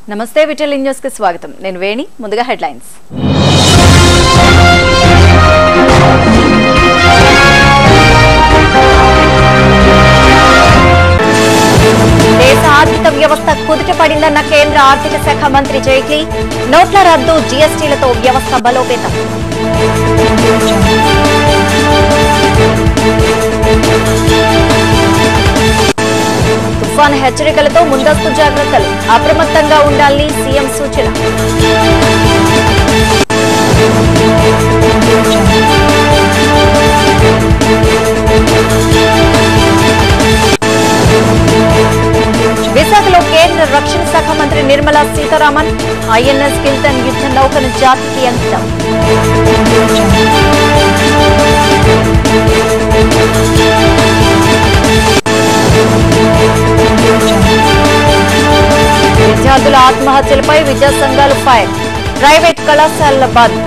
నమస్తే vital news కి స్వాగతం నేను వేణి ముందుగా హెడ్లైన్స్ దేశ ఆర్థిక వ్యవస్థ కుదుట పడిందన్న కేంద్ర ఆర్థిక శాఖ మంత్రి జైట్లీ నోట్ల రద్దు జీఎస్టీలతో వ్యవస్థ బలోపేతం తుఫాన్ హెచ్చరికలతో ముందస్తు జాగ్రత్తలు అప్రమత్తంగా ఉండాలని సీఎం సూచన విశాఖలో కేంద్ర రక్షణ శాఖ మంత్రి నిర్మలా సీతారామన్ ఐఎన్ఎస్ కిల్టన్ యుద్ధ నౌకను జాతికి అంకితం విద్యార్థుల ఆత్మహత్యలపై విద్యా సంఘాలు ఫైర్ ప్రైవేట్ కళాశాలల బంద్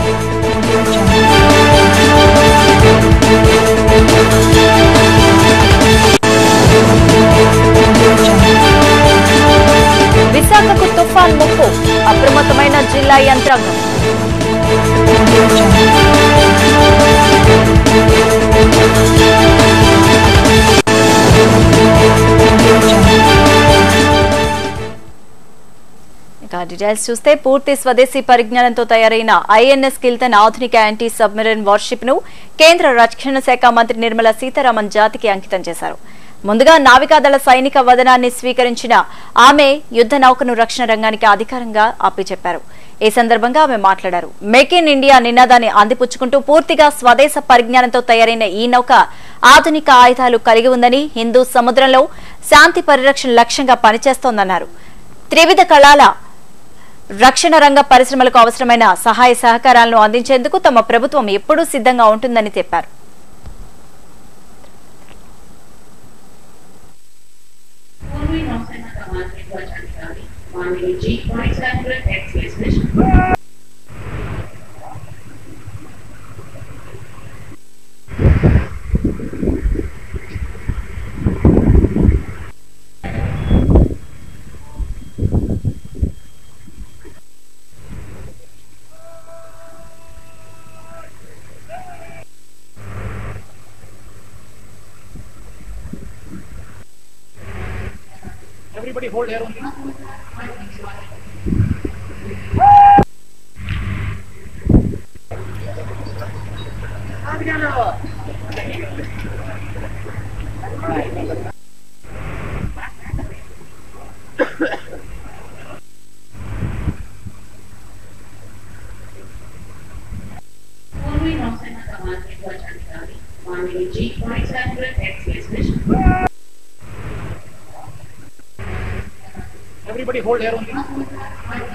విశాఖకు తుఫాన్ ముప్పు అప్రమత్తమైన జిల్లా యంత్రాంగం ఇక డీటెయిల్స్ చూస్తే పూర్తి స్వదేశీ పరిజ్ఞానంతో తయారైన ఐఎన్ఎస్ కిల్తన్ ఆధునిక యాంటీ సబ్మెరైన్ వార్షిప్ ను కేంద్ర రక్షణ శాఖ మంత్రి నిర్మలా సీతారామన్ జాతికి అంకితం చేశారు ముందుగా నావికాదళ సైనిక వదనాన్ని స్వీకరించిన ఆమె యుద్ధ నౌకను రక్షణ రంగానికి అధికారంగా అప్పచెప్పారు ఈ సందర్భంగా ఆమె మాట్లాడారు మేక్ ఇన్ ఇండియా నినాదాన్ని అందిపుచ్చుకుంటూ పూర్తిగా స్వదేశ పరిజ్ఞానంతో తయారైన ఈ నౌక ఆధునిక ఆయుధాలు కలిగి ఉందని హిందూ సముద్రంలో శాంతి పరిరక్షణ లక్ష్యంగా పనిచేస్తోందన్నారు త్రివిధ కళాల రక్షణ రంగ పరిశ్రమలకు అవసరమైన సహాయ సహకారాలను అందించేందుకు తమ ప్రభుత్వం ఎప్పుడూ సిద్ధంగా ఉంటుందని చెప్పారు पूर्वी नौसेना कमान के ध्वज अधिकारी माननीय जी वाइस एडमिरल एक्स विश Everybody hold air only. पूर्वी नौसेना कमान के ध्वज अधिकारी माननीय जी वाइस एडमिरल एक्स विश Everybody hold air only.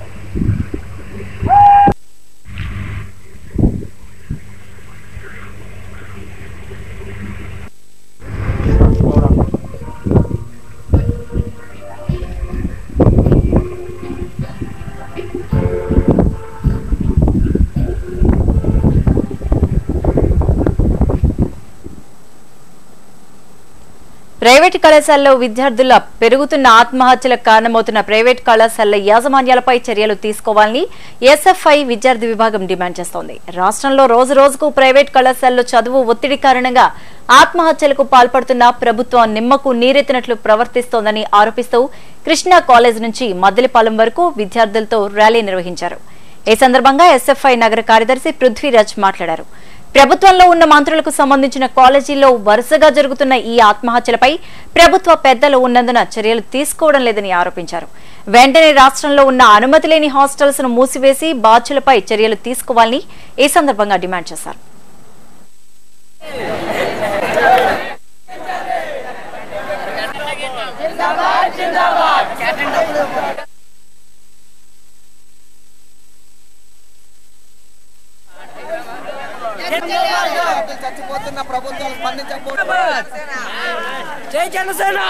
Private కళాశాలలో విద్యార్థుల పెరుగుతున్న ఆత్మహత్యలకు కారణమవుతున్న ప్రైవేట్ కళాశాలల యాజమాన్యాలపై చర్యలు తీసుకోవాలని ఎస్ఎఫ్ఐ విద్యార్థి విభాగం డిమాండ్ చేస్తోంది రాష్ట్రంలో రోజు రోజుకు ప్రైవేట్ కళాశాలలో చదువు ఒత్తిడి కారణంగా ఆత్మహత్యలకు పాల్పడుతున్న ప్రభుత్వం నిమ్మకు నీరెత్తినట్లు ప్రవర్తిస్తోందని ఆరోపిస్తూ కృష్ణా కాలేజ్ నుంచి మద్దెలపాలెం వరకు విద్యార్థులతో ర్యాలీ నిర్వహించారు ఈ సందర్భంగా ఎస్ఎఫ్ఐ నగర కార్యదర్శి పృథ్వీరాజ్ మాట్లాడారు ప్రభుత్వంలో ఉన్న మంత్రులకు సంబంధించిన కాలేజీల్లో వరుసగా జరుగుతున్న ఈ ఆత్మహత్యలపై ప్రభుత్వ పెద్దలు ఉన్నందున చర్యలు తీసుకోవడం లేదని ఆరోపించారు వెంటనే రాష్ట్రంలో ఉన్న అనుమతి లేని హాస్టల్స్ ను మూసివేసి బాధ్యులపై చర్యలు తీసుకోవాలని ఈ సందర్భంగా డిమాండ్ చేశారు చచ్చిపోతున్న ప్రభుత్వం స్పందించకపోవడం జై జనసేన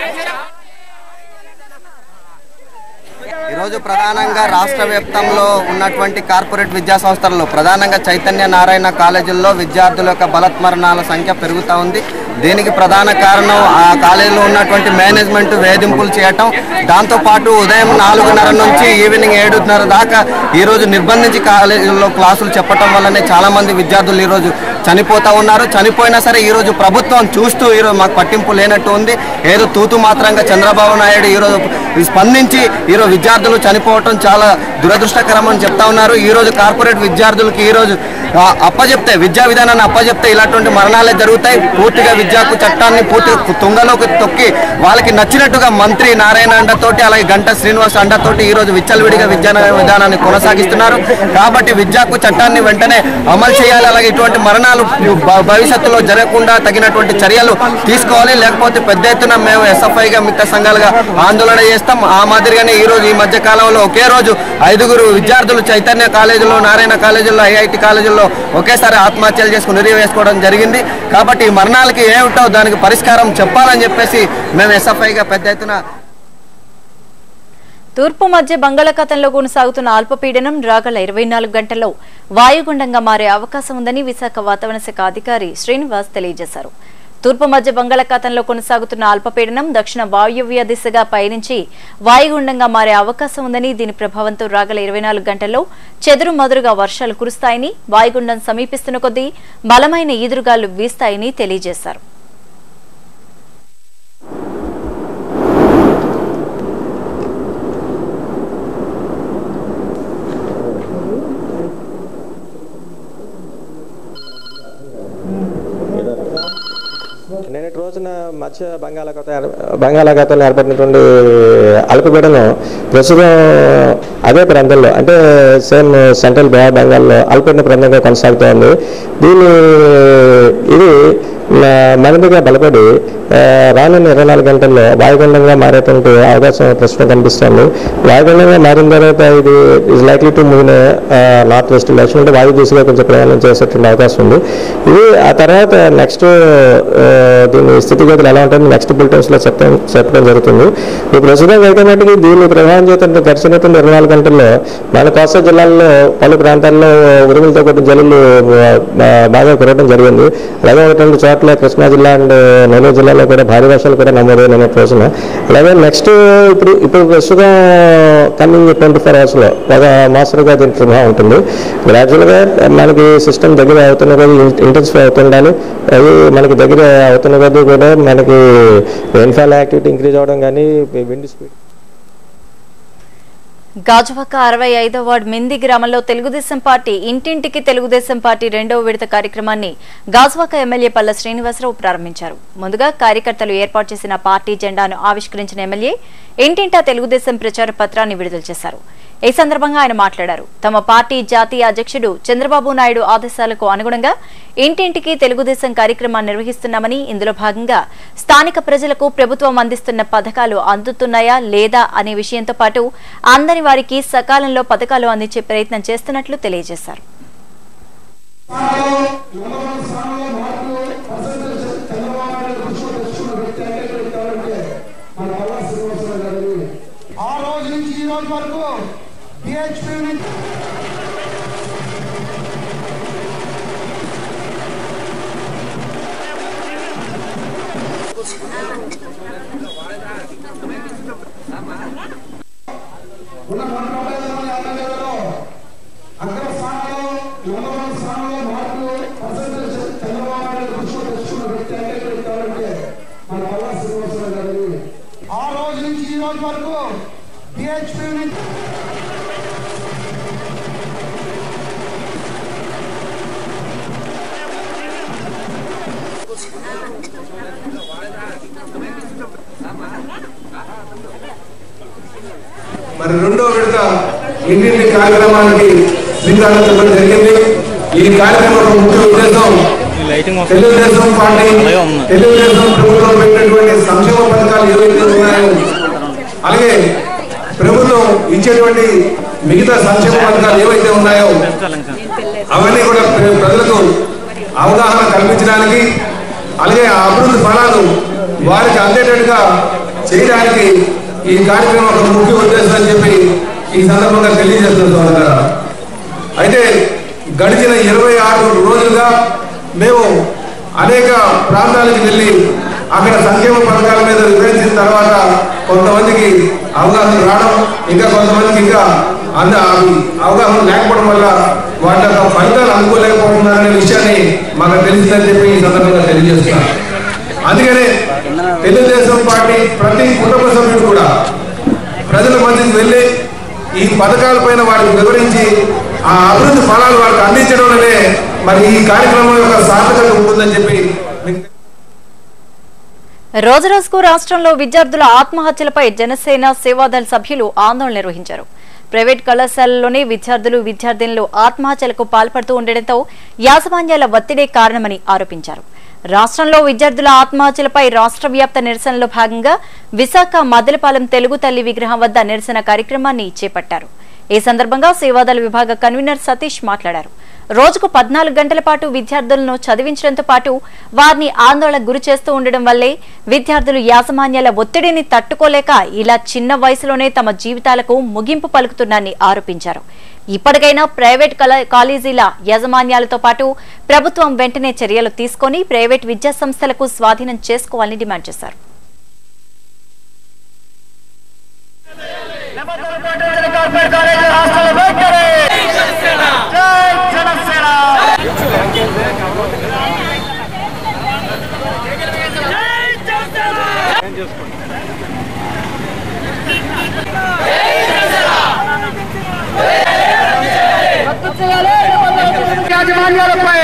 ఈరోజు ప్రధానంగా రాష్ట్ర వ్యాప్తంలో ఉన్నటువంటి కార్పొరేట్ విద్యా సంస్థలలో ప్రధానంగా చైతన్య నారాయణ కాలేజీల్లో విద్యార్థుల యొక్క బలత్మరణాల సంఖ్య పెరుగుతూ ఉంది దీనికి ప్రధాన కారణం ఆ కాలేజీలో ఉన్నటువంటి మేనేజ్మెంట్ వేధింపులు చేయటం దాంతోపాటు ఉదయం నాలుగున్నర నుంచి ఈవినింగ్ ఏడున్నర దాకా ఈరోజు నిర్బంధించి కాలేజీలో క్లాసులు చెప్పటం వల్లనే చాలా మంది విద్యార్థులు ఈరోజు చనిపోతా ఉన్నారు చనిపోయినా సరే ఈరోజు ప్రభుత్వం చూస్తూ ఈరోజు మాకు పట్టింపు లేనట్టు ఉంది ఏదో తూతు మాత్రంగా చంద్రబాబు నాయుడు ఈరోజు స్పందించి ఈరోజు విద్యార్థులు చనిపోవటం చాలా దురదృష్టకరం అని చెప్తా ఉన్నారు ఈరోజు కార్పొరేట్ విద్యార్థులకి ఈరోజు ఆ, అప్పచెప్తే విద్యా విధానాన్ని అప్పచెప్తే ఇలాంటి మరణాలే జరుగుతాయి పూర్తిగా విద్యాకు చట్టాన్ని పూర్తి తుంగలోకి తొక్కి వాళ్ళకి నచ్చినట్టుగా మంత్రి నారాయణ అండతోటి అలాగే గంట శ్రీనివాస్ అండతోటి ఈ రోజు విచ్చలవిడిగా విద్యా విధానాన్ని కొనసాగిస్తున్నారు కాబట్టి విద్యాకు చట్టాన్ని వెంటనే అమలు చేయాలి అలాగే ఇటువంటి మరణాలు భ- భవిష్యత్తులో జరగకుండా తగినటువంటి చర్యలు తీసుకోవాలి లేకపోతే పెద్ద ఎత్తున మేము ఎస్ఎఫ్ఐగా మిగతా సంఘాలుగా ఆందోళన చేస్తాం ఆ మాదిరిగానే ఈ రోజు ఈ మధ్య కాలంలో ఒకే రోజు ఐదుగురు విద్యార్థులు చైతన్య కాలేజీలో నారాయణ కాలేజీలో ఐఐటి కాలేజీలో ఒకేసారి ఆత్మహత్యలు చేసుకుని ఉరి వేసుకోవడం జరిగింది కాబట్టి ఈ మరణాలకి ఏమిటో దానికి పరిష్కారం చెప్పాలని చెప్పేసి మేము ఎస్ఎఫ్ఐగా పెద్ద ఎత్తున తూర్పు మధ్య బంగాళాఖాతంలో కొనసాగుతున్న అల్పపీడనం రాగల ఇరవై నాలుగు గంటల్లో వాయుగుండంగా మారే అవకాశం ఉందని విశాఖ వాతావరణ శాఖ అధికారి శ్రీనివాస్ తెలియజేశారు తూర్పు మధ్య బంగాళాఖాతంలో కొనసాగుతున్న అల్పపీడనం దక్షిణ వాయువ్య దిశగా పయనించి వాయుగుండంగా మారే అవకాశం ఉందని దీని ప్రభావంతో రాగల ఇరవై నాలుగు గంటల్లో చెదురు మదురుగా వర్షాలు కురుస్తాయని వాయుగుండం సమీపిస్తున్న కొద్దీ బలమైన ఈదురుగాలు వీస్తాయని తెలియజేశారు నిన్నటి రోజున మధ్య బంగాళాఖాత బంగాళాఖాతంలో ఏర్పడినటువంటి అల్పపీడనం ప్రస్తుతం అదే ప్రాంతంలో అంటే సేమ్ సెంట్రల్ బే ఆఫ్ బెంగాల్లో అల్పపీడన ప్రాంతంగా కొనసాగుతోంది దీని ఇది మరింతగా బలపడి ఆ, రానున్న ఇరవై నాలుగు గంటల్లో వాయుగుండంగా మారేటువంటి అవకాశం ప్రస్తుతం కనిపిస్తోంది వాయుగుండంగా మారిన తర్వాత ఇది is likely to move north west direction అంటే వాయు దిశగా కొంచెం ప్రయాణం చేసేటువంటి అవకాశం ఉంది ఇది ఆ తర్వాత నెక్స్ట్ దీని స్థితిగతులు ఎలా ఉంటుంది నెక్స్ట్ బులెటిన్స్లో చెప్పడం చెప్పడం జరుగుతుంది ఇప్పుడు ప్రస్తుతం అయితే మటుకు దీన్ని ప్రభావం చేత గడిచినటువంటి ఇరవై నాలుగు గంటల్లో మన కోస్తా జిల్లాల్లో పలు ప్రాంతాల్లో ఉరుములతో కూడిన జల్లులు ఆ, బాగా కురవడం జరిగింది అలాగే ఒక రెండు చోట్ల కృష్ణా జిల్లా అండ్ నెల్లూరు జిల్లాలో కూడా భారీ వర్షాలు కూడా నమోదైన రోజున అలాగే నెక్స్ట్ ఇప్పుడు ఇప్పుడు ప్రస్తుతం కమింగ్ ట్వంటీ ఫోర్ అవర్స్లో ఒక మోస్తరుగా దీని ప్రభావం ఉంటుంది గ్రాడ్యువల్గా మనకి సిస్టమ్ దగ్గర అవుతున్న కొద్దీ ఇంటెన్సిఫై అవుతుండాలి అది మనకి దగ్గర అవుతున్న కొద్దీ కూడా మనకి రెయిన్ఫాల్ యాక్టివిటీ ఇంక్రీజ్ అవ్వడం కానీ విండ్ స్పీడ్ గాజువాక అరవై ఐదో వార్డు మింది గ్రామంలో తెలుగుదేశం పార్టీ ఇంటింటికి తెలుగుదేశం పార్టీ రెండవ విడత కార్యక్రమాన్ని గాజువాక ఎమ్మెల్యే పల్ల శ్రీనివాసరావు ప్రారంభించారు ముందుగా కార్యకర్తలు ఏర్పాటు చేసిన పార్టీ జెండాను ఆవిష్కరించిన ఎమ్మెల్యే ఇంటింటా తెలుగుదేశం ప్రచార పత్రాన్ని విడుదల చేశారు ఈ సందర్భంగా ఆయన మాట్లాడారు తమ పార్టీ జాతీయ అధ్యక్షుడు చంద్రబాబు నాయుడు ఆదేశాలకు అనుగుణంగా ఇంటింటికి తెలుగుదేశం కార్యక్రమాన్ని నిర్వహిస్తున్నామని ఇందులో భాగంగా స్థానిక ప్రజలకు ప్రభుత్వం అందిస్తున్న పథకాలు అందుతున్నాయా లేదా అనే విషయంతో పాటు అందని వారికి సకాలంలో పథకాలు అందించే ప్రయత్నం చేస్తున్నట్లు తెలియజేశారు ఆ రోజు నుంచి ఈ రోజు వరకు బిహెచ్పి నుంచి ఉన్న నూట డెబ్బై ఐదు మంది ఎమ్మెల్యేలలో అగ్ర స్థానంలో నంబర్ వన్ స్థానంలో మార్పు పర్సెంటేజ్ చంద్రబాబు నాయుడు దృష్టిలో తెచ్చుకున్న వ్యక్తి అంటే ఎవరంటే మన పల్లా శ్రీనివాసరావు గారు ఆ రోజు నుంచి ఈ రోజు వరకు బిహెచ్పి నుంచి మరి రెండో విడత ఇంటింటి కార్యక్రమానికి శ్రీకారం చుట్టడం జరిగింది ఈ కార్యక్రమం యొక్క ముఖ్య ఉద్దేశం తెలుగుదేశం పార్టీ తెలుగుదేశం ప్రభుత్వం పెట్టినటువంటి సంక్షేమ పథకాలు ఏవైతే ఉన్నాయో అలాగే ప్రభుత్వం ఇచ్చేటువంటి మిగతా సంక్షేమ పథకాలు ఏవైతే ఉన్నాయో అవన్నీ కూడా ప్ర- ప్రజలకు అవగాహన కల్పించడానికి అలాగే ఆ అభివృద్ధి ఫలాలు వారికి అందేటట్టుగా చేయడానికి ఈ కార్యక్రమం ఒక ముఖ్య ఉద్దేశం అని చెప్పి ఈ సందర్భంగా తెలియజేస్తున్నాం సోదరులారా. అయితే గడిచిన ఇరవై ఆరు రోజులుగా మేము అనేక ప్రాంతాలకు వెళ్ళి అక్కడ సంక్షేమ పథకాల మీద వివరించిన తర్వాత కొంతమందికి అవగాహన రావడం ఇంకా కొంతమందికి ఇంకా అంద అవి అవగాహన లేకపోవడం వల్ల వాళ్ళ యొక్క ఫలితాలు అనుకోలేకపోతున్నారనే విషయాన్ని మాకు తెలిసిందని చెప్పి ఈ సందర్భంగా తెలియజేస్తున్నాను అందుకనే తెలుగుదేశం పార్టీ ప్రతి కుటుంబ సభ్యుడు కూడా ప్రజల మధ్యకి వెళ్ళి ఈ పథకాలపైన వారికి వివరించి ఆ అభివృద్ధి ఫలాలు వారికి అందించడంలోనే మరి ఈ కార్యక్రమం యొక్క సార్థకత ఉంటుందని చెప్పి మీకు రోజురోజుకు రాష్ట్రంలో విద్యార్థుల ఆత్మహత్యలపై జనసేన సేవాదళ సభ్యులు ఆందోళన నిర్వహించారు ప్రైవేట్ కళాశాలలోనే విద్యార్థులు విద్యార్థినులు ఆత్మహత్యలకు పాల్పడుతూ ఉండడంతో యాజమాన్యాల ఒత్తిడే కారణమని ఆరోపించారు రాష్ట్రంలో విద్యార్థుల ఆత్మహత్యలపై రాష్ట్ర వ్యాప్త నిరసనలో భాగంగా విశాఖ మదలపాలెం తెలుగు తల్లి విగ్రహం వద్ద నిరసన కార్యక్రమాన్ని చేపట్టారు ఈ సందర్భంగా సేవాదళ విభాగ కన్వీనర్ సతీష్ మాట్లాడారు రోజుకు పద్నాలుగు గంటల పాటు విద్యార్థులను చదివించడంతో పాటు వారిని ఆందోళనకు గురి చేస్తూ ఉండడం వల్లే విద్యార్థులు యాజమాన్యాల ఒత్తిడిని తట్టుకోలేక ఇలా చిన్న వయసులోనే తమ జీవితాలకు ముగింపు పలుకుతున్నారని ఆరోపించారు ఇప్పటికైనా ప్రైవేట్ కళా- కాలేజీల యాజమాన్యాలతో పాటు ప్రభుత్వం వెంటనే చర్యలు తీసుకొని ప్రైవేట్ విద్యా సంస్థలకు స్వాధీనం చేసుకోవాలని డిమాండ్ చేశారు యాజమాన్యాలపై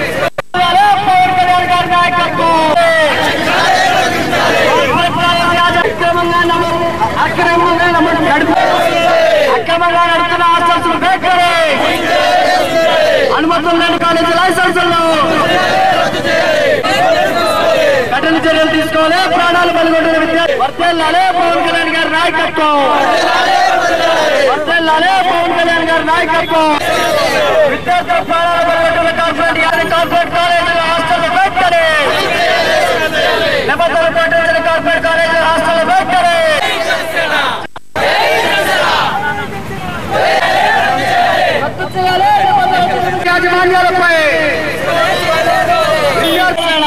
అక్రమంగా నమోదు అక్రమంగా నమోదు నడుపు అక్రమంగా నడుపుతున్న హాస్టల్స్ బేకరీ అనుమతులు లేని కాలేజీ లైసెన్సులు కఠిన చర్యలు తీసుకోవాలి ప్రాణాలు బలిగొంటున్న విద్యార్థి వర్తెల్లాలే పవన్ కళ్యాణ్ గారి నాయకత్వం వర్తెల్లాలే పవన్ కళ్యాణ్ గారి నాయకత్వం విద్యార్థుల ప్రాణాలు బలిగొంటున్న కార్పొరేట్ యాది కార్పొరేట్ కాలేజీల హాస్టల్ బేకరీ నిబంధనలు పాటించిన కార్పొరేట్ కాలేజీల హాస్టల్ బేకరీ రద్దు చేయాలి నిబంధనలు యాజమాన్యాలపై విద్యార్థుల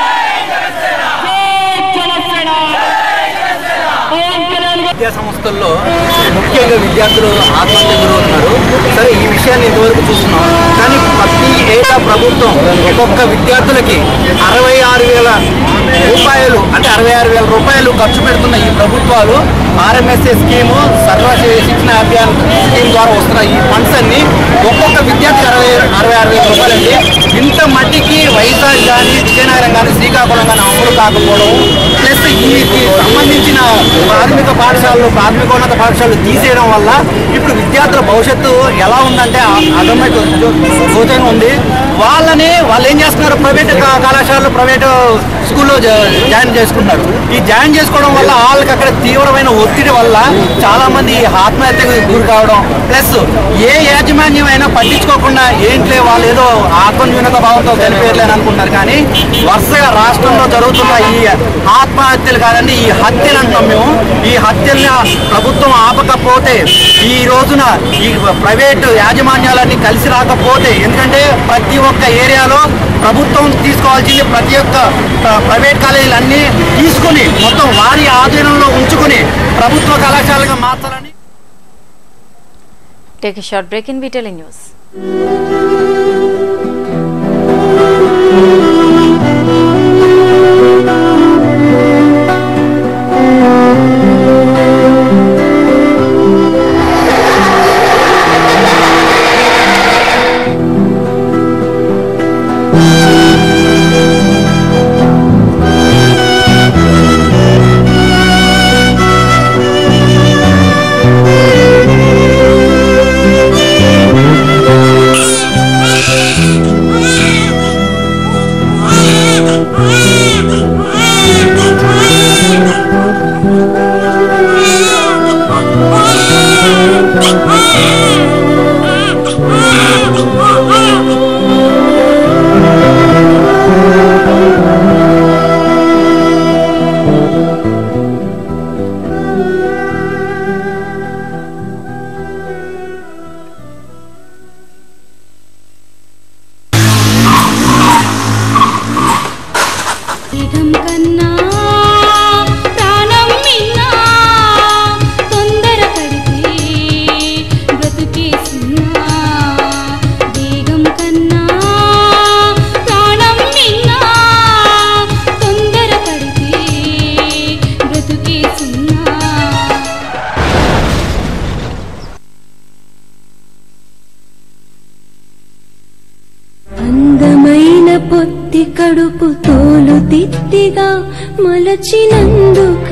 విద్యా సంస్థల్లో ముఖ్యంగా విద్యార్థులు ఆత్మహత్య గురవుతున్నారు సరే ఈ విషయాన్ని ఇంతవరకు చూస్తున్నాం కానీ ప్రతి ఏటా ప్రభుత్వం ఒక్కొక్క విద్యార్థులకి అరవై ఆరు వేల రూపాయలు అంటే అరవై ఆరు వేల రూపాయలు ఖర్చు పెడుతున్న ఈ ప్రభుత్వాలు ఆర్ఎంఎస్ఏ స్కీము సర్వ శిక్షణ అభియాన్ స్కీమ్ ద్వారా వస్తున్న ఈ ఫండ్స్ అన్ని ఒక్కొక్క విద్యార్థి అరవై అరవై ఆరు వేల రూపాయలండి ఇంత మట్టికి వైజాగ్ కానీ విజయనగరం కానీ శ్రీకాకుళం కానీ అమలు కాకపోవడం ప్లస్ వీటికి సంబంధించిన ప్రాథమిక పాఠశాలలు ప్రాథమికోన్నత పాఠశాలలు తీసేయడం వల్ల ఇప్పుడు విద్యార్థుల భవిష్యత్తు ఎలా ఉందంటే అర్థమైతే సూచన ఉంది వాళ్ళని వాళ్ళు ఏం చేస్తున్నారు ప్రైవేట్ కా- కళాశాలలు ప్రైవేట్ స్కూల్లో జా- జాయిన్ చేసుకుంటున్నారు ఈ జాయిన్ చేసుకోవడం వల్ల వాళ్ళకి అక్కడ తీవ్రమైన ఒత్తిడి వల్ల చాలా మంది ఆత్మహత్యకు గురి కావడం ప్లస్ ఏ యాజమాన్యం అయినా పట్టించుకోకుండా ఏంట్లే వాళ్ళు ఏదో ఆత్మన్యూనత భావంతో చనిపోయారులేని అనుకుంటున్నారు కానీ వరుసగా రాష్ట్రంలో జరుగుతున్న ఈ ఆత్మహత్యలు కాదండి ఈ హత్యలు అంటున్నాం మేము ఈ హత్యల్ని ప్రభుత్వం ఆపకపోతే ఈ రోజున ఈ ప్రైవేట్ యాజమాన్యాలన్నీ కలిసి రాకపోతే ఎందుకంటే ప్రతి ఒక్క ఏరియాలో ప్రభుత్వం తీసుకోవాల్సింది ప్రతి ఒక్క ప్ర- ప్రైవేట్ కాలేజీలు అన్నీ తీసుకుని మొత్తం వారి ఆధీనంలో ఉంచుకుని ప్రభుత్వ కళాశాలగా మార్చాలని టేక్ షార్ట్ బ్రేక్ ఇన్ వీటెల్ న్యూస్ Thank you. నెత్తి కడుపు తోలు తిత్తిగా మలచినందుక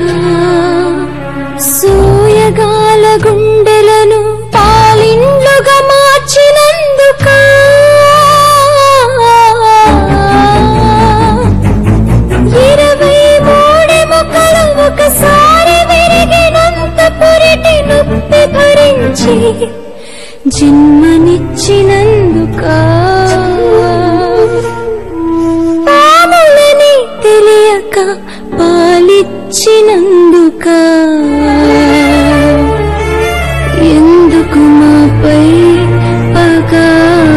సోయగాల గుండెలను పాలిండ్లుగా మార్చినందుక ఇరవై మూడెముకలు ఒకసారి విరిగినంత పురిటి నొప్పి భరించి జన్మనిచ్చినందుక పాములని తెలియక పాలిచ్చినందుక ఎందుకు మాపై పగా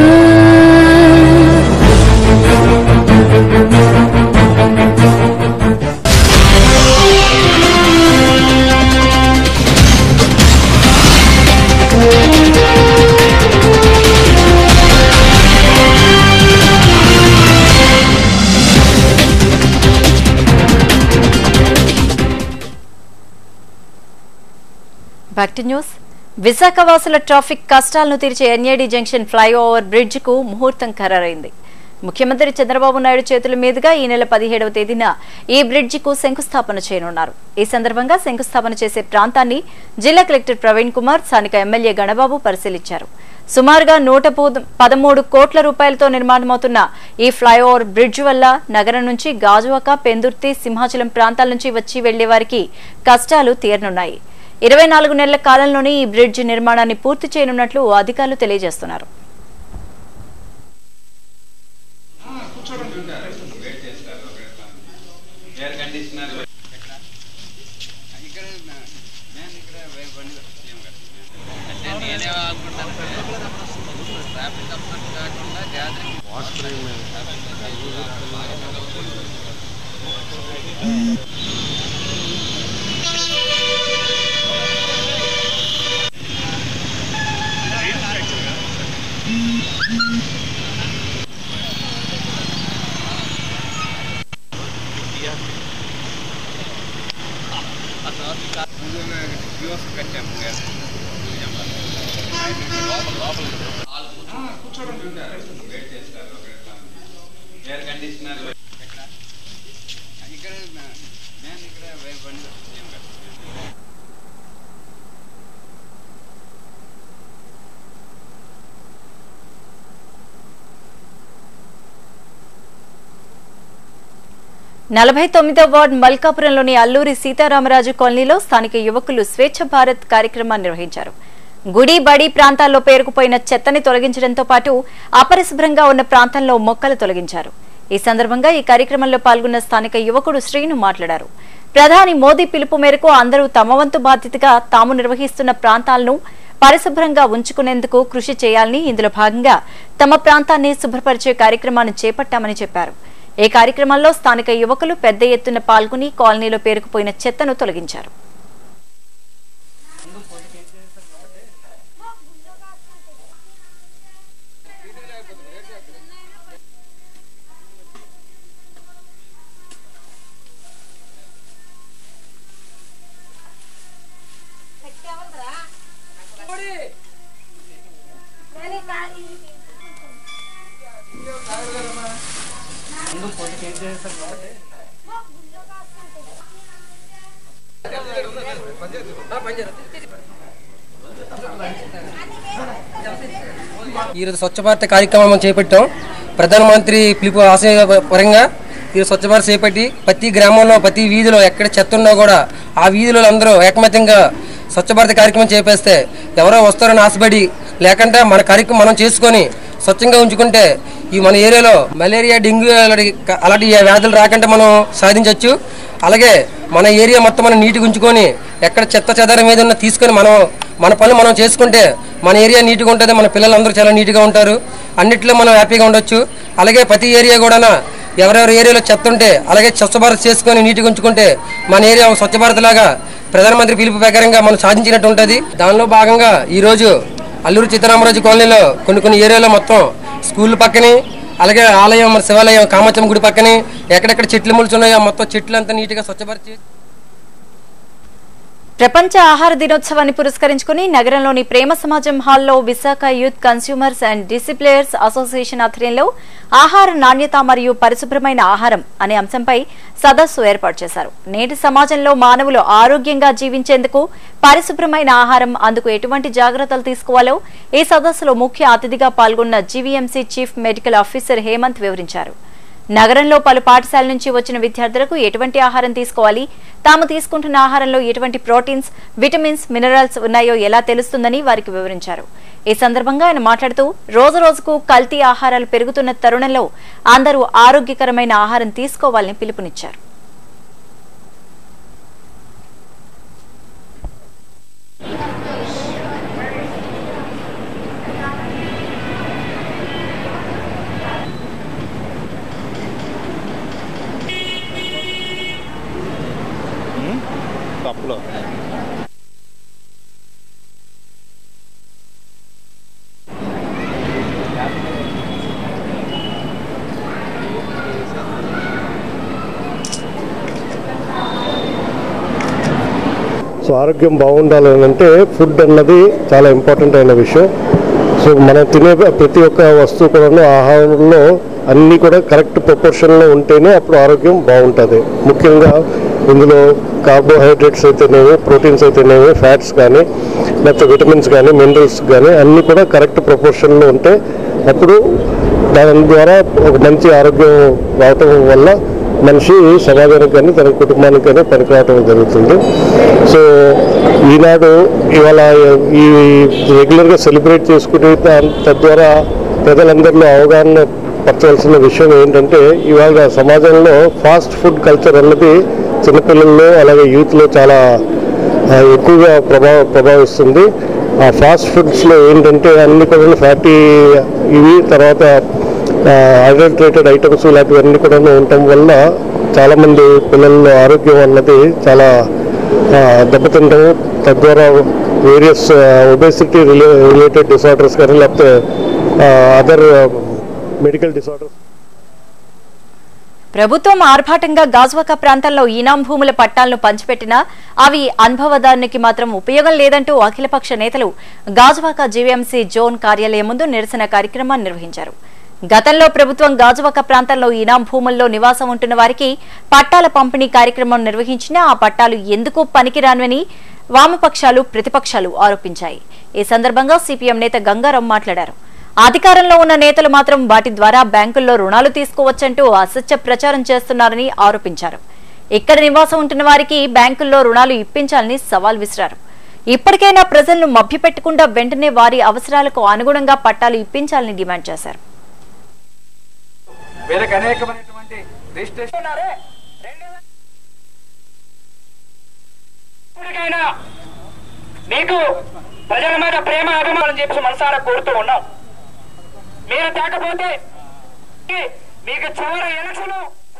బ్యాక్ టు న్యూస్ విశాఖవాసుల ట్రాఫిక్ కష్టాలను తీర్చే ఎన్ఏడి జంక్షన్ ఫ్లైఓవర్ బ్రిడ్జ్ కు ముహూర్తం ఖరారైంది ముఖ్యమంత్రి చంద్రబాబు నాయుడు చేతుల మీదుగా ఈ నెల పదిహేడవ తేదీన ఈ బ్రిడ్జి కు శంకుస్థాపన చేయనున్నారు ఈ సందర్భంగా శంకుస్థాపన చేసే ప్రాంతాన్ని జిల్లా కలెక్టర్ ప్రవీణ్ కుమార్ స్థానిక ఎమ్మెల్యే గణబాబు పరిశీలించారు సుమారుగా నూట పూ- పదమూడు కోట్ల రూపాయలతో నిర్మాణమవుతున్న ఈ ఫ్లైఓవర్ బ్రిడ్జ్ వల్ల నగరం నుంచి గాజువాక పెందుర్తి సింహాచలం ప్రాంతాల నుంచి వచ్చి వెళ్లే వారికి కష్టాలు తీరనున్నాయి ఇరవై నాలుగు నెలల కాలంలోనే ఈ బ్రిడ్జ్ నిర్మాణాన్ని పూర్తి చేయనున్నట్లు అధికారులు తెలియజేస్తున్నారు నలభై తొమ్మిదో వార్డు మల్కాపురంలోని అల్లూరి సీతారామరాజు కాలనీలో స్థానిక యువకులు స్వేచ్ఛ భారత్ కార్యక్రమాన్ని నిర్వహించారు గుడి బడి ప్రాంతాల్లో పేరుకుపోయిన చెత్తని తొలగించడంతో పాటు అపరిశుభ్రంగా ఉన్న ప్రాంతంలో మొక్కలు తొలగించారు ఈ సందర్భంగా ఈ కార్యక్రమంలో పాల్గొన్న స్థానిక యువకుడు శ్రీను మాట్లాడారు ప్రధాని మోదీ పిలుపు మేరకు అందరూ తమ వంతు బాధ్యతగా తాము నిర్వహిస్తున్న ప్రాంతాలను పరిశుభ్రంగా ఉంచుకునేందుకు కృషి చేయాలని ఇందులో భాగంగా తమ ప్రాంతాన్ని శుభ్రపరిచే కార్యక్రమాన్ని చేపట్టామని చెప్పారు ఈ కార్యక్రమంలో స్థానిక యువకులు పెద్ద ఎత్తున పాల్గొని కాలనీలో పేరుకుపోయిన చెత్తను తొలగించారు ఈరోజు స్వచ్ఛ భారత్ కార్యక్రమం మనం చేపట్టాం ప్రధానమంత్రి పిలుపు ఆశయ పరంగా ఈరోజు స్వచ్ఛ భారత్ చేపట్టి ప్రతి గ్రామంలో ప్రతి వీధిలో ఎక్కడ చెత్త ఉన్నా కూడా ఆ వీధిలో అందరూ ఏకమత్యంగా స్వచ్ఛ భారత్ కార్యక్రమం చేపేస్తే ఎవరో వస్తారని ఆశపడి లేకుంటే మన కార్యక్రమం మనం చేసుకొని స్వచ్ఛంగా ఉంచుకుంటే ఈ మన ఏరియాలో మలేరియా డెంగ్యూ అలాంటి అలాంటి వ్యాధులు రాకుండా మనం సాధించవచ్చు అలాగే మన ఏరియా మొత్తం మనం నీట్గా ఉంచుకొని ఎక్కడ చెత్త చెదారం మీద ఉన్న తీసుకొని మనం మన పనులు మనం చేసుకుంటే మన ఏరియా నీట్గా ఉంటుంది మన పిల్లలందరూ చాలా నీట్గా ఉంటారు అన్నిట్లో మనం హ్యాపీగా ఉండొచ్చు అలాగే ప్రతి ఏరియా కూడా ఎవరెవరి ఏరియాలో చెత్త ఉంటే అలాగే స్వచ్ఛ భారత్ చేసుకొని నీట్గా ఉంచుకుంటే మన ఏరియా ఒక స్వచ్ఛ భారత్ లాగా ప్రధానమంత్రి పిలుపు ప్రకారంగా మనం సాధించినట్టు ఉంటుంది దానిలో భాగంగా ఈరోజు అల్లూరు సీతారామరాజు కాలనీలో కొన్ని కొన్ని ఏరియాలో మొత్తం స్కూల్ పక్కనే అలాగే ఆలయం మన శివాలయం కామాచమ్మ గుడి పక్కనే ఎక్కడెక్కడ చెట్లు ములుచున్నాయో మొత్తం చెట్లు అంతా నీట్గా స్వచ్ఛపరిచి ప్రపంచ ఆహార దినోత్సవాన్ని పురస్కరించుకుని నగరంలోని ప్రేమ సమాజం హాల్లో Visakha youth consumers and displayers association ఆధ్వర్యంలో ఆహార నాణ్యత మరియు పరిశుభ్రమైన ఆహారం అనే అంశంపై సదస్సు ఏర్పాటు చేశారు నేటి సమాజంలో మానవులు ఆరోగ్యంగా జీవించేందుకు పరిశుభ్రమైన ఆహారం అందుకు ఎటువంటి జాగ్రత్తలు తీసుకోవాలో ఈ సదస్సులో ముఖ్య అతిథిగా పాల్గొన్న GVMC chief medical officer Hemant వివరించారు నగరంలో పలు పాఠశాల నుంచి వచ్చిన విద్యార్థులకు ఎటువంటి ఆహారం తీసుకోవాలి తాము తీసుకుంటున్న ఆహారంలో ఎటువంటి ప్రోటీన్స్ విటమిన్స్ మినరల్స్ ఉన్నాయో ఎలా తెలుస్తుందని వారికి వివరించారు ఈ సందర్భంగా ఆయన మాట్లాడుతూ రోజు రోజుకు కల్తీ ఆహారాలు పెరుగుతున్న తరుణంలో అందరూ ఆరోగ్యకరమైన ఆహారం తీసుకోవాలని పిలుపునిచ్చారు కప్పులో సో ఆరోగ్యం బాగుండాలి అని అంటే ఫుడ్ అన్నది చాలా ఇంపార్టెంట్ అయిన విషయం సో మనం తినే ప్రతి ఒక్క వస్తువు కూడా ఆహారంలో అన్నీ కూడా కరెక్ట్ ప్రపోర్షన్లో ఉంటేనే అప్పుడు ఆరోగ్యం బాగుంటుంది ముఖ్యంగా ఇందులో కార్బోహైడ్రేట్స్ అయితేనేవి ప్రోటీన్స్ అయితేనేవి ఫ్యాట్స్ కానీ లేకపోతే విటమిన్స్ కానీ మినరల్స్ కానీ అన్నీ కూడా కరెక్ట్ ప్రపోర్షన్లో ఉంటే అప్పుడు దాని ద్వారా ఒక మంచి ఆరోగ్యం రావటం వల్ల మనిషి సమాజానికి కానీ తన కుటుంబానికి కానీ పనికిరావటం జరుగుతుంది సో ఈనాడు ఇవాళ ఈ రెగ్యులర్గా సెలబ్రేట్ చేసుకునే దా- తద్వారా ప్రజలందరిలో అవగాహన పరచవలసిన విషయం ఏంటంటే ఇవాళ సమాజంలో ఫాస్ట్ ఫుడ్ కల్చర్ అన్నది చిన్నపిల్లల్లో అలాగే యూత్లో చాలా ఆ, ఎక్కువగా ప్రభావ ప్రభావిస్తుంది ఆ ఫాస్ట్ ఫుడ్స్లో ఏంటంటే అన్ని కూడా ఫ్యాటీ ఇవి తర్వాత అడల్ట్రేటెడ్ ఐటమ్స్ ఇలాంటివన్నీ కూడా ఉండటం వల్ల చాలామంది పిల్లల ఆరోగ్యం అన్నది చాలా ఆ, దెబ్బతింటం తద్వారా వేరియస్ ఒబేసిటీ రిలే రిలేటెడ్ డిసార్డర్స్ కానీ లేకపోతే అదర్ మెడికల్ డిసార్డర్స్ ప్రభుత్వం ఆర్భాటంగా గాజువాక ప్రాంతాల్లో ఈనాం భూముల పట్టాలను పంచిపెట్టినా అవి అనుభవదారునికి మాత్రం ఉపయోగం లేదంటూ అఖిలపక్ష నేతలు గాజువాక జీవీఎంసీ జోన్ కార్యాలయం ముందు నిరసన కార్యక్రమాన్ని నిర్వహించారు గతంలో ప్రభుత్వం గాజువాక ప్రాంతంలో ఈనాం భూముల్లో నివాసం ఉంటున్న వారికి పట్టాల పంపిణీ కార్యక్రమం నిర్వహించినా ఆ పట్టాలు ఎందుకు పనికిరానివని వామపక్షాలు ప్రతిపక్షాలు ఆరోపించాయి ఈ సందర్భంగా సిపిఎం నేత గంగారాం మాట్లాడారు అధికారంలో ఉన్న నేతలు మాత్రం వాటి ద్వారా బ్యాంకుల్లో రుణాలు తీసుకోవచ్చంటూ అసత్య ప్రచారం చేస్తున్నారని ఆరోపించారు ఇక్కడ నివాసం ఉంటున్న వారికి బ్యాంకుల్లో రుణాలు ఇప్పించాలని సవాల్ విసిరారు ఇప్పటికైనా ప్రజలను మభ్యపెట్టకుండా వెంటనే వారి అవసరాలకు అనుగుణంగా పట్టాలు ఇప్పించాలని డిమాండ్ చేశారు వీళ్ళకి అనేకమైనటువంటి రిజిస్ట్రేషన్ ఇప్పటికైనా మీకు ప్రజల మీద ప్రేమ అభిమానం చెప్పి మనసారా కోరుతూ ఉన్నాం మీరు తేకపోతే మీకు చివరి ఎలక్షన్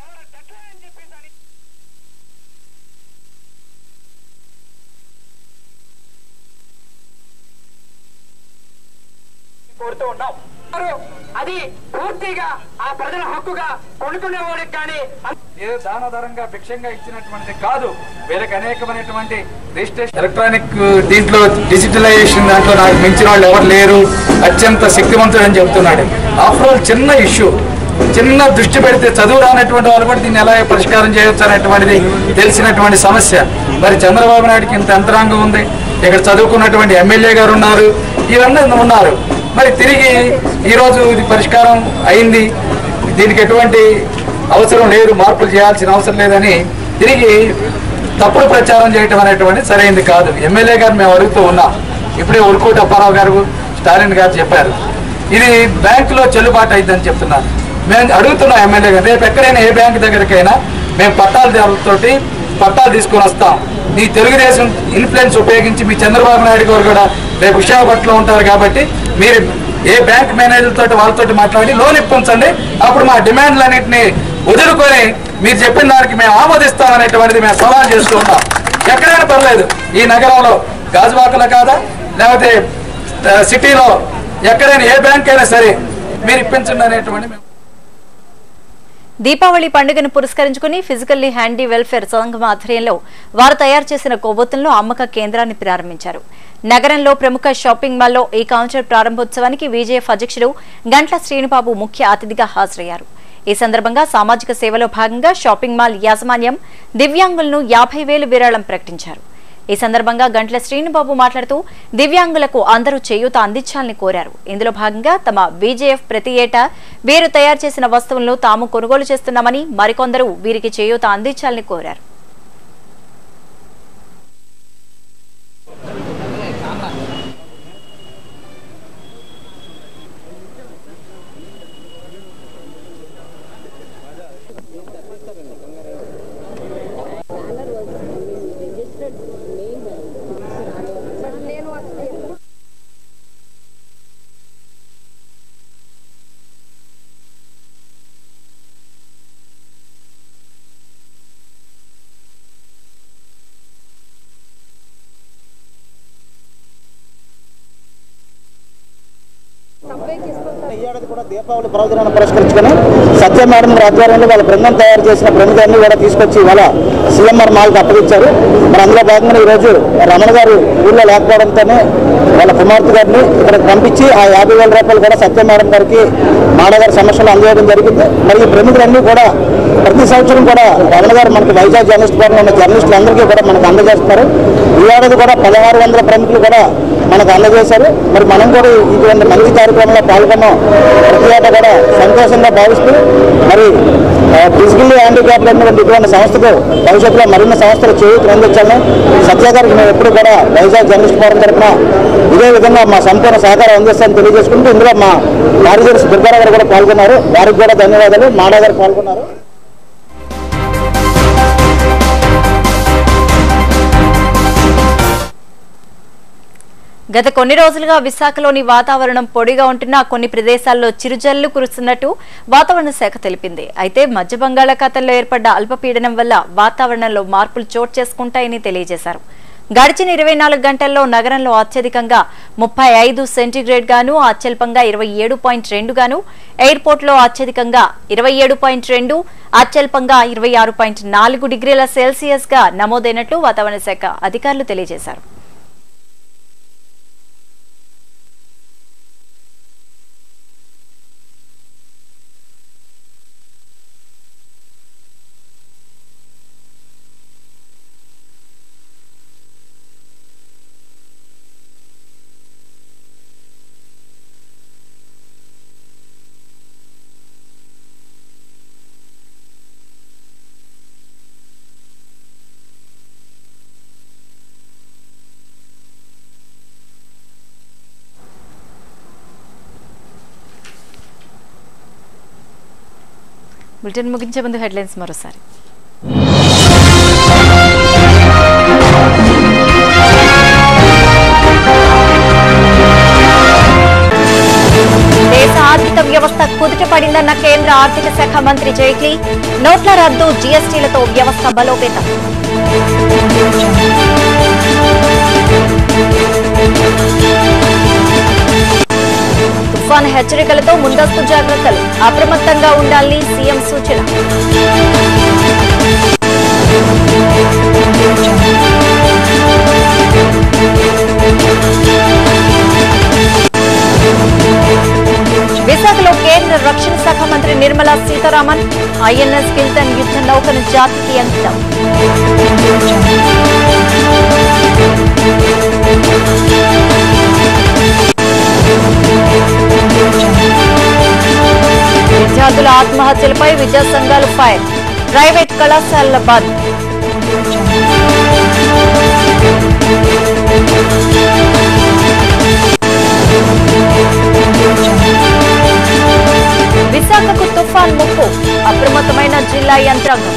కోరుతూ ఉన్నాం అది పూర్తిగా ఆ ప్రజల హక్కుగా కొనుక్కునే వాడికి కానీ ఏదో దానాధారంగా భిక్షంగా ఇచ్చినటువంటిది కాదు వీళ్ళకి అనేకమైనటువంటి రిజిస్ట్రేషన్ ఎలక్ట్రానిక్ దీంట్లో డిజిటలైజేషన్ దాంట్లో నాకు మించిన వాళ్ళు ఎవరు లేరు అత్యంత శక్తివంతుడు అని చెప్తున్నాడు ఆఫ్టర్ ఆల్ చిన్న ఇష్యూ చిన్న దృష్టి పెడితే చదువు రానటువంటి వాళ్ళు కూడా దీన్ని ఎలా పరిష్కారం చేయొచ్చు అనేటువంటిది తెలిసినటువంటి సమస్య మరి చంద్రబాబు నాయుడుకి ఇంత యంత్రాంగం ఉంది ఇక్కడ చదువుకున్నటువంటి ఎమ్మెల్యే గారు ఉన్నారు ఇవన్నీ ఉన్నారు మరి తిరిగి ఈరోజు ఇది పరిష్కారం అయింది దీనికి ఎటువంటి అవసరం లేదు మార్పులు చేయాల్సిన అవసరం లేదని తిరిగి తప్పుడు ప్రచారం చేయటం అనేటువంటి సరైంది కాదు ఎమ్మెల్యే గారు మేము అడుగుతూ ఉన్నాం ఇప్పుడే ఉరుకోటి అప్పారావు గారు స్టాలిన్ గారు చెప్పారు ఇది బ్యాంకులో చెల్లుబాటు అయిందని చెప్తున్నారు మేము అడుగుతున్నాం ఎమ్మెల్యే గారు రేపు ఎక్కడైనా ఏ బ్యాంక్ దగ్గరికైనా మేము పట్టాలతోటి పట్టాలు తీసుకొని వస్తాం మీ తెలుగుదేశం ఇన్ఫ్లుయెన్స్ ఉపయోగించి మీ చంద్రబాబు నాయుడు గారు కూడా రేపు విశాఖపట్నంలో ఉంటారు కాబట్టి మీరు ఏ బ్యాంక్ మేనేజర్ తోటి వాళ్ళతోటి మాట్లాడి లోన్ ఇప్పించండి అప్పుడు మా డిమాండ్లన్నింటినీ వదులుకొని మీరు చెప్పిన దానికి మేము ఆమోదిస్తాం అనేటువంటిది మేము సవాల్ చేస్తూ ఉన్నాం ఎక్కడైనా పర్లేదు ఈ నగరంలో గాజువాకలో కాదా లేకపోతే ఆ, సిటీలో ఎక్కడైనా ఏ బ్యాంక్ అయినా సరే మీరు ఇప్పించండి అనేటువంటి మేము దీపావళి పండుగను పురస్కరించుకుని ఫిజికల్లీ హ్యాండీ వెల్ఫేర్ సంఘం ఆధ్వర్యంలో వారు తయారు చేసిన కొవ్వొత్తులను అమ్మక కేంద్రాన్ని ప్రారంభించారు నగరంలో ప్రముఖ షాపింగ్ మాల్లో ఈ కౌంటర్ ప్రారంభోత్సవానికి విజేఎఫ్ అధ్యక్షుడు గంట్ల శ్రీనుబాబు ముఖ్య అతిథిగా హాజరయ్యారు ఈ సందర్భంగా సామాజిక సేవలో భాగంగా షాపింగ్ మాల్ యాజమాన్యం దివ్యాంగులను యాభై వేలు విరాళం ప్రకటించారు ఈ సందర్భంగా గంట్ల శ్రీనుబాబు మాట్లాడుతూ దివ్యాంగులకు అందరూ చేయూత అందించాలని కోరారు ఇందులో భాగంగా తమ బీజేఎఫ్ ప్రతి ఏటా వీరు తయారు చేసిన వస్తువులను తాము కొనుగోలు చేస్తున్నామని మరికొందరు వీరికి చేయూత అందించాలని కోరారు ఈ ఏడాది కూడా దీపావళి పర్వదినాన్ని పురస్కరించుకొని సత్య మేడం గారి ఆధ్వర్యంలో వాళ్ళ బృందం తయారు చేసిన ప్రమిదలన్నీ కూడా తీసుకొచ్చి ఇవాళ సిఎంఆర్ మాల్కి అప్పగించారు మరి అందులో భాగంగా ఈరోజు రమణ గారు ఊళ్ళో లేకపోవడంతోనే వాళ్ళ కుమార్తె గారిని ఇక్కడికి పంపించి ఆ యాభై వేల రూపాయలు కూడా సత్య మేడం గారికి మాడగారి సమస్యలు అందజేయడం జరిగింది మరి ఈ ప్రమిదలన్నీ కూడా ప్రతి సంవత్సరం కూడా రమణ గారు మనకి వైజాగ్ జర్నలిస్ట్ ఫోరం ఉన్న జర్నలిస్టులు అందరికీ కూడా మనకు అందజేస్తున్నారు ఈ ఏడాది కూడా పదహారు వందల ప్రముఖులు కూడా మనకు అందజేశారు మరి మనం కూడా ఇటువంటి మంచి కార్యక్రమంలో పాల్గొన్నాం ప్రతి ఏటా కూడా సంతోషంగా భావిస్తూ మరి ఫిజికల్లీ హ్యాండిక్యాప్ ఉన్నటువంటి ఇటువంటి సంస్థకు భవిష్యత్తులో మరిన్ని సంస్థలు చేయూతను అందించాలని సత్య గారికి మేము ఎప్పుడు కూడా వైజాగ్ జర్నలిస్ట్ ఫోరం తరఫున ఇదే విధంగా మా సంపూర్ణ సహకారం అందిస్తామని తెలియజేసుకుంటూ ఇందులో మా కార్యదర్శి దుర్గారావు గారు కూడా పాల్గొన్నారు వారికి కూడా ధన్యవాదాలు మాడా గారు పాల్గొన్నారు గత కొన్ని రోజులుగా విశాఖలోని వాతావరణం పొడిగా ఉంటున్నా కొన్ని ప్రదేశాల్లో చిరుజల్లు కురుస్తున్నట్టు వాతావరణ శాఖ తెలిపింది అయితే మధ్య బంగాళాఖాతంలో ఏర్పడ్డ అల్పపీడనం వల్ల వాతావరణంలో మార్పులు చోటు చేసుకుంటాయని తెలియజేశారు గడిచిన ఇరవై నాలుగు గంటల్లో నగరంలో అత్యధికంగా ముప్పై ఐదు సెంటీగ్రేడ్ గాను అత్యల్పంగా ఇరవై ఏడు పాయింట్ రెండు గాను ఎయిర్పోర్ట్లో అత్యధికంగా ఇరవై ఏడు పాయింట్ రెండు అత్యల్పంగా ఇరవై ఆరు పాయింట్ నాలుగు డిగ్రీల సెల్సియస్ గా నమోదైనట్లు వాతావరణ శాఖ అధికారులు తెలియజేశారు బులెటిన్ ముగించే ముందు హెడ్లైన్స్ మరోసారి దేశ ఆర్థిక వ్యవస్థ కుదుట పడిందన్న కేంద్ర ఆర్థిక శాఖ మంత్రి జైట్లీ నోట్ల రద్దు జీఎస్టీలతో వ్యవస్థ బలోపేతం తుఫాన్ హెచ్చరికలతో ముందస్తు జాగ్రత్తలు అప్రమత్తంగా ఉండాలని సీఎం సూచన విశాఖలో కేంద్ర రక్షణ శాఖ మంత్రి నిర్మలా సీతారామన్ ఐఎన్ఎస్ కిల్టన్ యుద్ధ నౌకను జాతికి అంకితం విద్యార్థుల ఆత్మహత్యలపై విద్యా సంఘాలు ఫైర్ ప్రైవేట్ కళాశాలల బంద్ విశాఖకు తుఫాన్ ముప్పు అప్రమత్తమైన జిల్లా యంత్రాంగం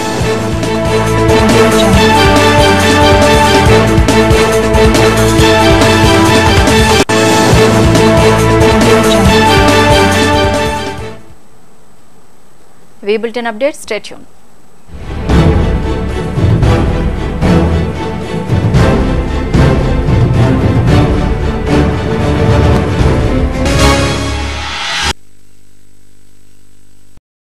వీ బులెటిన్ అప్డేట్ స్టేట్యూన్